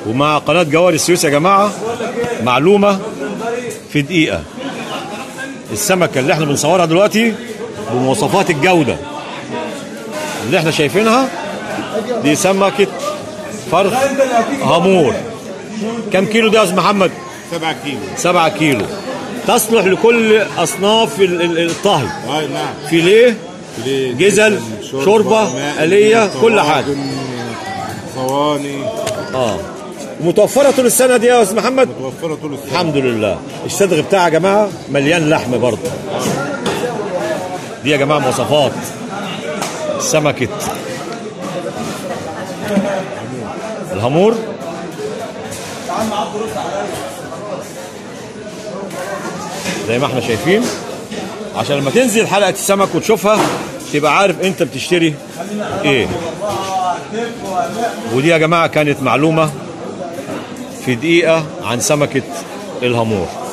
ومع قناه جوهر السويس يا جماعه معلومه في دقيقه السمكه اللي احنا بنصورها دلوقتي بمواصفات الجوده اللي احنا شايفينها دي سمكه فرخ هامور كم كيلو دي يا استاذ محمد 7 كيلو 7 كيلو تصلح لكل اصناف ال- ال- الطهي اه نعم فيليه فيليه، جزل، شوربة، ماء، آلية، كل طواجن، حاجة. صواني اه متوفره طول السنه دي يا استاذ محمد متوفره طول السنه الحمد لله الصدغ بتاعها يا جماعه مليان لحم برضه دي يا جماعه مواصفات سمكه الهامور زي ما احنا شايفين عشان لما تنزل حلقه السمك وتشوفها تبقى عارف انت بتشتري ايه ودي يا جماعه كانت معلومه في دقيقه عن سمكه الهامور